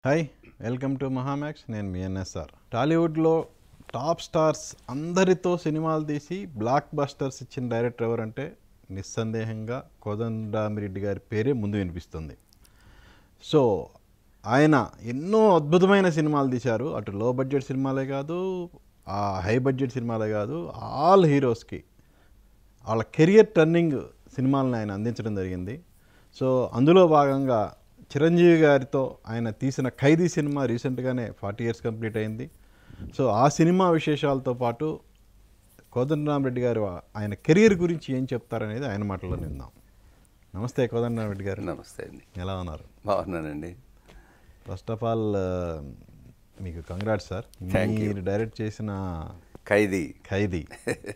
Hi welcome to మహామ్యాక్స్ నేను మీ ఎన్ఎస్ఆర్ టాలీవుడ్లో టాప్ స్టార్స్ అందరితో సినిమాలు తీసి బ్లాక్ బస్టర్స్ ఇచ్చిన డైరెక్టర్ ఎవరంటే నిస్సందేహంగా కోదండరామిరెడ్డి గారి పేరే ముందు వినిపిస్తుంది సో ఆయన ఎన్నో అద్భుతమైన సినిమాలు తీశారు అటు లో బడ్జెట్ సినిమాలే కాదు ఆ హై బడ్జెట్ సినిమాలే కాదు ఆల్ హీరోస్కి వాళ్ళ కెరియర్ టర్నింగ్ సినిమాలను ఆయన అందించడం జరిగింది సో అందులో భాగంగా చిరంజీవి గారితో ఆయన తీసిన ఖైదీ సినిమా రీసెంట్గానే ఫార్టీ ఇయర్స్ కంప్లీట్ అయింది సో ఆ సినిమా విశేషాలతో పాటు కోదండరామరెడ్డి గారు ఆయన కెరియర్ గురించి ఏం చెప్తారనేది ఆయన మాటల్లో నిందాం నమస్తే కోదండరామరెడ్డి గారు నమస్తే అండి ఎలా ఉన్నారు బాగున్నానండి ఫస్ట్ ఆఫ్ ఆల్ మీకు కంగ్రాట్స్ సార్ Thank you. మీరు డైరెక్ట్ చేసిన ఖైదీ ఖైదీ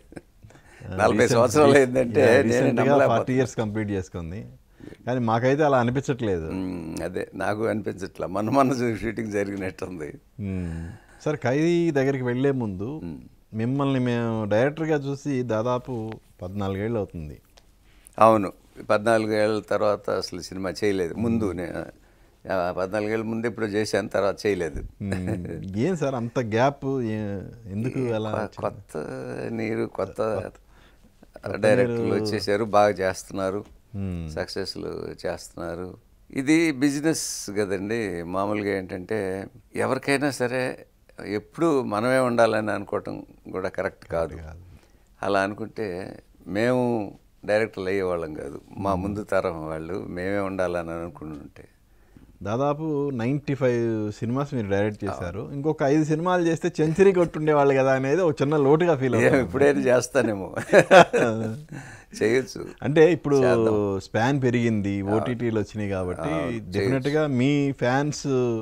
నలభై సంవత్సరాలు అయిందంటే నేనే ఫార్టీ నమ్మలేకపోతున్నా. ఇయర్స్ కంప్లీట్ చేసుకుంది కానీ మాకైతే అలా అనిపించట్లేదు మ్మ్, అదే నాకు అనిపించట్లా మొన్న మొన్న షూటింగ్ జరిగినట్టుంది మ్మ్. సార్ ఖైదీ దగ్గరికి వెళ్ళే ముందు మిమ్మల్ని మేము డైరెక్టర్గా చూసి దాదాపు పద్నాలుగేళ్ళు అవుతుంది అవును పద్నాలుగు ఏళ్ళ తర్వాత అసలు సినిమా చేయలేదు ముందు నేను ఆ, పద్నాలుగేళ్ళ ముందు ఇప్పుడు చేశాను తర్వాత చేయలేదు మ్మ్. ఏం సార్ అంత గ్యాప్ ఎందుకు అలా కొ- కొత్త నీరు కొత్త డైరెక్టర్లు వచ్చేసారు బాగా చేస్తున్నారు సక్సెస్లు చేస్తున్నారు ఇది బిజినెస్ కదండి మామూలుగా ఏంటంటే ఎవరికైనా సరే ఎప్పుడు మనమే ఉండాలని అనుకోవటం కూడా కరెక్ట్ కాదు అలా అనుకుంటే మేము డైరెక్టర్లు అయ్యేవాళ్ళం కాదు మా ముందు తరం వాళ్ళు మేమే ఉండాలని అనుకుంటుంటే దాదాపు నైంటీ ఫైవ్ సినిమాస్ మీరు డైరెక్ట్ చేశారు ఇంకొక ఐదు సినిమాలు చేస్తే సెంచరీ కొట్టుండేవాళ్ళు కదా అనేది ఒక చిన్న లోటుగా ఫీల్ ఏం అవుతుంది ఇప్పుడైనా చేస్తానేమో చేయొచ్చు అంటే ఇప్పుడు స్పాన్ పెరిగింది ఓటీటీలు వచ్చినాయి కాబట్టి డెఫినెట్గా మీ ఫ్యాన్స్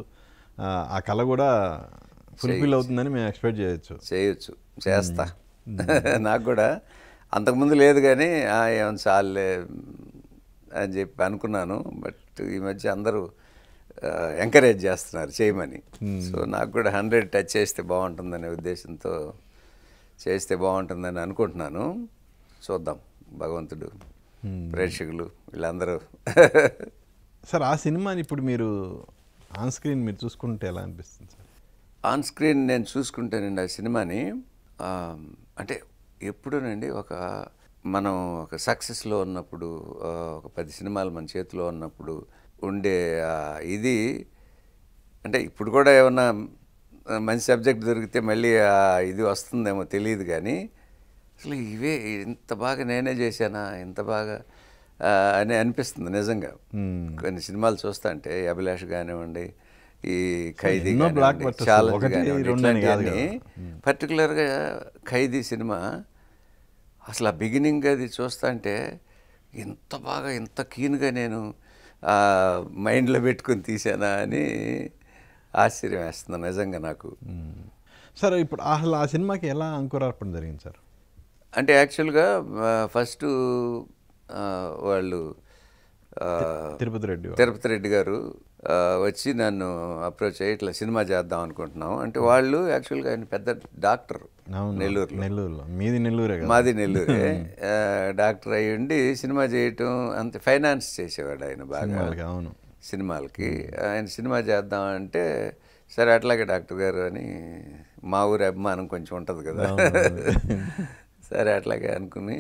ఆ కళ కూడా ఫుల్ఫిల్ అవుతుందని మేము ఎక్స్పెక్ట్ చేయొచ్చు చేయొచ్చు చేస్తా నాకు కూడా అంతకుముందు లేదు కానీ "ఆ, ఏమన్నా చాలే అని చెప్పి అనుకున్నాను బట్ ఈ మధ్య అందరూ ఎంకరేజ్ చేస్తున్నారు చేయమని సో నాకు కూడా హండ్రెడ్ టచ్ చేస్తే బాగుంటుందనే ఉద్దేశంతో చేస్తే బాగుంటుందని అనుకుంటున్నాను చూద్దాం భగవంతుడు ప్రేక్షకులు వీళ్ళందరూ సార్ ఆ సినిమాని ఇప్పుడు మీరు ఆన్ స్క్రీన్ మీరు చూసుకుంటే ఎలా అనిపిస్తుంది సార్ ఆన్ స్క్రీన్ నేను చూసుకుంటానండి ఆ సినిమాని ఆ, అంటే ఎప్పుడునండి ఒక మనం ఒక సక్సెస్లో ఉన్నప్పుడు ఆ, ఒక పది సినిమాలు మన చేతిలో ఉన్నప్పుడు ఉండే ఆ ఇది అంటే ఇప్పుడు కూడా ఏమన్నా మంచి సబ్జెక్ట్ దొరికితే మళ్ళీ ఆ ఇది వస్తుందేమో తెలియదు కానీ అసలు ఇవే ఇంత బాగా నేనే చేశానా ఇంత బాగా ఆ, అని అనిపిస్తుంది నిజంగా కొన్ని సినిమాలు చూస్తా అంటే అభిలాష్ కానివ్వండి ఈ ఖైదీ ఎన్నో కానివ్వండి, blockbusters, ఛాలెంజ్ ఒకటి, కానివ్వండి, రెండు అని కాదు ఇట్లాంటివన్నీ పర్టికులర్గా ఖైదీ సినిమా అసలు ఆ బిగినింగ్ అది చూస్తా అంటే ఇంత బాగా ఇంత కీన్గా నేను ఆ, మైండ్లో పెట్టుకుని తీసానా అని ఆశ్చర్యం వేస్తుంది నిజంగా నాకు సార్ ఇప్పుడు అసలు ఆ సినిమాకి ఎలా అంకురార్పణ జరిగింది సార్ అంటే యాక్చువల్గా ఫస్ట్ వాళ్ళు ఆ, తిరుపతి రెడ్డి వారు. తిరుపతి రెడ్డి గారు ఆ, వచ్చి నన్ను అప్రోచ్ అయ్యి ఇట్లా సినిమా చేద్దాం అనుకుంటున్నాం అంటే వాళ్ళు యాక్చువల్గా ఆయన పెద్ద డాక్టర్ అవును నెల్లూరులో నెల్లూరులో మీది నెల్లూరే కదా మాది నెల్లూరే ఆ, డాక్టర్ అయ్యి ఉండి సినిమా చేయటం అంత ఫైనాన్స్ చేసేవాడు ఆయన బాగా సినిమాలకి, అవును సినిమాలకి ఆయన సినిమా చేద్దాం అంటే సరే అట్లాగే డాక్టర్ గారు అని మా ఊరి అభిమానం కొంచెం ఉంటుంది కదా సరే అట్లాగే అనుకుని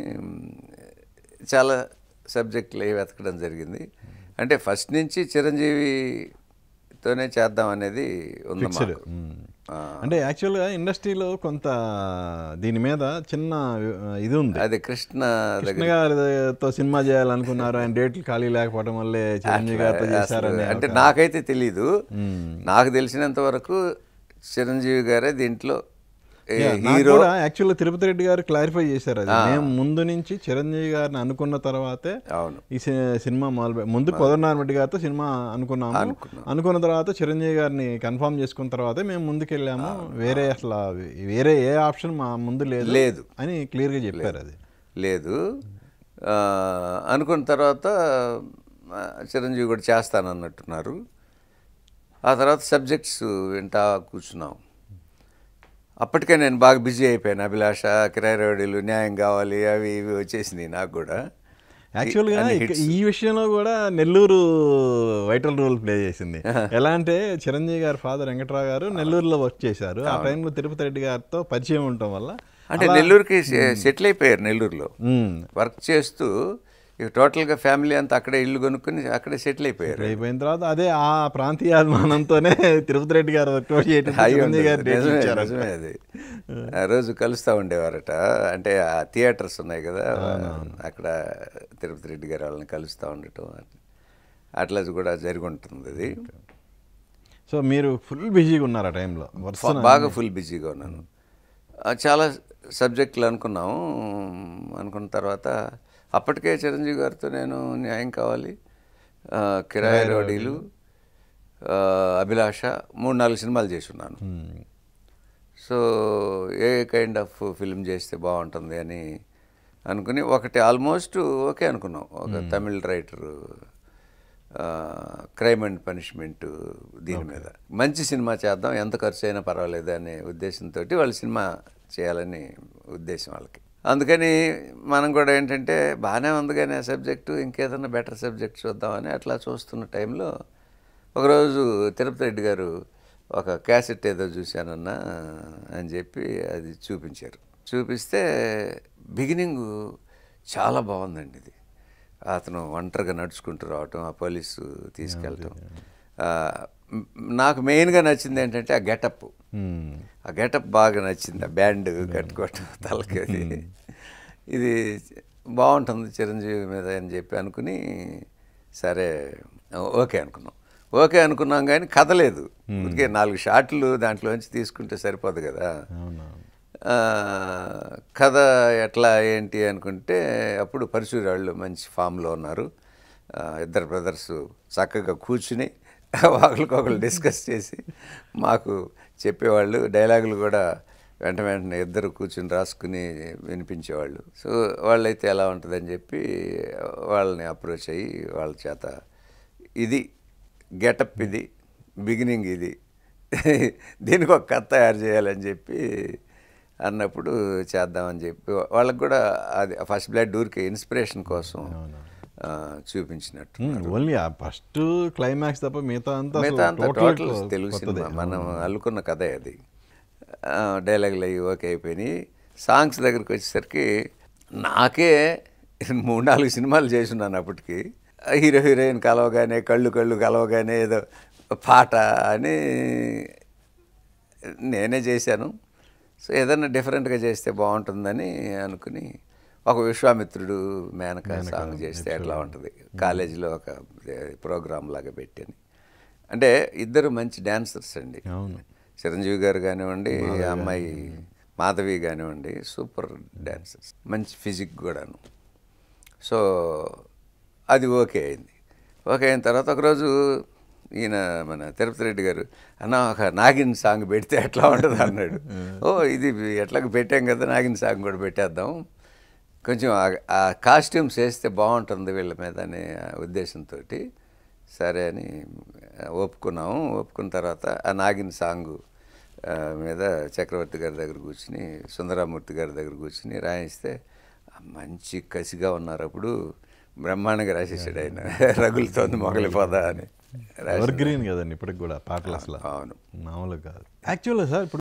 చాలా సబ్జెక్టులు అవి వెతకడం జరిగింది అంటే ఫస్ట్ నుంచి చిరంజీవితోనే చేద్దాం అనేది ఉంది Fixed. మాకు మ్మ్. ఆ, అంటే యాక్చువల్గా ఇండస్ట్రీలో కొంత దీని మీద చిన్న ఆ, ఇది ఉంది అది కృష్ణ కృష్ణ గారితో సినిమా చేయాలనుకున్నారు ఆయన డేట్లు ఖాళీ లేకపోవడం వల్లే చిరంజీవి గారితో చేశారని అసలు అంటే నాకైతే తెలీదు నాకు తెలిసినంత వరకు చిరంజీవి గారే దీంట్లో ఏ హీరో కూడా యాక్చువల్గా తిరుపతి రెడ్డి గారు క్లారిఫై చేశారు అది మేము ముందు నుంచి చిరంజీవి గారిని అనుకున్న తర్వాతే అవును ఈ సి- సినిమా మొదలు ముందు రెడ్డి గారితో సినిమా అనుకున్నాము అనుకున్న తర్వాత చిరంజీవి గారిని కన్ఫర్మ్ చేసుకున్న తర్వాతే మేము ముందుకెళ్ళాము వేరే అసలు వేరే ఏ ఆప్షన్ మా ముందు లేదు లేదు. అని క్లియర్గా చెప్పారు అది లేదు ఆ, అనుకున్న తర్వాత ఆ, చిరంజీవి కూడా చేస్తానన్నట్టున్నారు ఆ తర్వాత సబ్జెక్ట్స్ వింటా కూర్చున్నాం అప్పటికే నేను బాగా బిజీ అయిపోయాను అభిలాష కిరాయి రౌడీలు న్యాయం కావాలి అవి ఇవి వచ్చేసినాయి నాకు కూడా యాక్చువల్గా ఇక- ఈ విషయంలో కూడా నెల్లూరు వైటల్ రోల్ ప్లే చేసింది ఎలా అంటే చిరంజీవి గారి ఫాదర్ వెంకట్రావు గారు నెల్లూరులో వర్క్ చేశారు ఆ టైంలో తిరుపతి రెడ్డి గారితో పరిచయం ఉండటం వల్ల అంటే నెల్లూరుకి సె- సెటిల్ అయిపోయారు నెల్లూరులో మ్మ్. వర్క్ చేస్తూ ఇక టోటల్గా ఫ్యామిలీ అంతా అక్కడే ఇల్లు కొనుక్కొని అక్కడే సెటిల్ అయిపోయారు అయిపోయిన తర్వాత అదే ఆ ప్రాంతీయాభిమానంతోనే తిరుపతి రెడ్డి గారు వర్క్ చేయడం అయ్యి చిరంజీవి గారు ఉండదు. డేట్లు నిజమే, ఇచ్చారు నిజమే అది ఆ రోజు కలుస్తూ ఉండేవారట అంటే ఆ థియేటర్స్ ఉన్నాయి కదా అక్కడ తిరుపతి రెడ్డి గారు వాళ్ళని కలుస్తూ ఉండటం అట్లా కూడా జరిగి ఉంటుంది అది సో మీరు ఫుల్ బిజీగా ఉన్నారు ఆ టైంలో వరుస బాగా ఫుల్ బిజీగా ఉన్నాను ఆ, చాలా సబ్జెక్టులు అనుకున్నాము అనుకున్న తర్వాత అప్పటికే చిరంజీవి గారితో నేను న్యాయం కావాలి ఆ, కిరాయి రోడీలు ఆ, అభిలాష మూడు నాలుగు సినిమాలు చేసి ఉన్నాను మ్మ్. So a kind of film చేస్తే బాగుంటుంది అని అనుకుని ఒకటి ఆల్మోస్ట్ ఓకే అనుకున్నాం ఒక Tamil writer crime and punishment దీని మీద మంచి సినిమా చేద్దాం ఎంత ఖర్చు అయినా పర్వాలేదు అనే ఉద్దేశంతో వాళ్ళ సినిమా చేయాలని ఉద్దేశం వాళ్ళకి అందుకని మనం కూడా ఏంటంటే బాగానే ఉంది కానీ ఆ సబ్జెక్టు ఇంకేదన్నా బెటర్ సబ్జెక్ట్ చూద్దామని అట్లా చూస్తున్న టైంలో ఒకరోజు తిరుపతి రెడ్డి గారు ఒక క్యాసెట్ ఏదో చూశానన్నా అని చెప్పి అది చూపించారు చూపిస్తే బిగినింగ్ చాలా బాగుందండి ఇది అతను ఒంటరిగా నడుచుకుంటూ రావటం ఆ పోలీసు తీసుకెళ్ళటం ఆ, మ్, నాకు మెయిన్గా నచ్చింది ఏంటంటే ఆ గెటప్ మ్మ్. ఆ గెటప్ బాగా నచ్చింది ఆ బ్యాండ్ కట్టుకోవటం తలకి అది ఇది బాగుంటుంది చిరంజీవి మీద అని చెప్పి అనుకుని సరే ఓకే అనుకున్నాం ఓకే అనుకున్నాం కానీ కథ లేదు ఊరికే నాలుగు షాట్లు దాంట్లోంచి తీసుకుంటే సరిపోదు కదా అవునవును ఆ, కథ ఎట్లా ఏంటి అనుకుంటే అప్పుడు పరశురాళ్ళు వాళ్ళు మంచి ఫామ్లో ఉన్నారు ఆ, ఇద్దరు బ్రదర్స్ చక్కగా కూర్చుని ఒకరికొకరు డిస్కస్ చేసి మాకు చెప్పేవాళ్ళు డైలాగులు కూడా వెంట వెంటనే ఇద్దరు కూర్చుని రాసుకుని వినిపించేవాళ్ళు సో వాళ్ళైతే ఎలా ఉంటుందని చెప్పి వాళ్ళని అప్రోచ్ అయ్యి వాళ్ళ చేత ఇది గెటప్ ఇది బిగినింగ్ ఇది దీనికి ఒక కథ తయారు చేయాలని చెప్పి అన్నప్పుడు చేద్దామని చెప్పి వాళ్ళకి కూడా అది ఫస్ట్ బ్లడ్ ఊరికే ఇన్స్పిరేషన్ కోసం ఆ, చూపించినట్టు ఓన్లీ ఆ ఫస్ట్ క్లైమాక్స్ తప్ప మిగతా అంతా మిగతా అంతా టోటల్ టోటల్ తెలుగు సినిమా మనం అల్లుకున్న కథే అది ఆ, డైలాగులు అవి ఓకే అయిపోయినాయి సాంగ్స్ దగ్గరికి వచ్చేసరికి నాకే మూడు నాలుగు సినిమాలు చేసున్నాను అప్పటికి హీరో హీరోయిన్ కలవగానే కళ్ళు కళ్ళు కలవగానే ఏదో పాట అని నేనే చేశాను సో ఏదన్నా డిఫరెంట్గా చేస్తే బాగుంటుందని అనుకుని ఒక విశ్వామిత్రుడు మేనక సాంగ్ చేస్తే ఎట్లా ఉంటుంది కాలేజీలో ఒక ప్రోగ్రామ్ లాగా పెట్టాను అంటే ఇద్దరు మంచి డాన్సర్స్ అండి అవును చిరంజీవి గారు కానివ్వండి ఆ అమ్మాయి మాధవి కానివ్వండి సూపర్ డాన్సర్స్ మంచి ఫిజిక్ కూడాను సో అది ఓకే అయింది ఓకే అయిన తర్వాత ఒకరోజు ఈయన మన తిరుపతి రెడ్డి గారు అన్న ఒక నాగిన్ సాంగ్ పెడితే ఎట్లా ఉంటుంది అన్నాడు ఓ ఇది ఎట్లాగ పెట్టాం కదా నాగిన్ సాంగ్ కూడా పెట్టేద్దాం కొంచెం ఆ- ఆ కాస్ట్యూమ్స్ వేస్తే బాగుంటుంది వీళ్ళ మీద అనే ఉద్దేశంతో సరే అని ఒప్పుకున్నాము ఒప్పుకున్న తర్వాత ఆ నాగిన్ సాంగు ఆ, మీద చక్రవర్తి గారి దగ్గర కూర్చుని సుందరామూర్తి గారి దగ్గర కూర్చుని రాయిస్తే ఆ మంచి కసిగా ఉన్నారు అప్పుడు బ్రహ్మాండంగా రాసేసాడు ఆయన రగులుతోంది మొగలిపోదా అని ఎవర్ గ్రీన్ కదండి ఇప్పటికి కూడా పాటలు అసలు అవును మామూలుగా కాదు యాక్చువల్గా సార్ ఇప్పుడు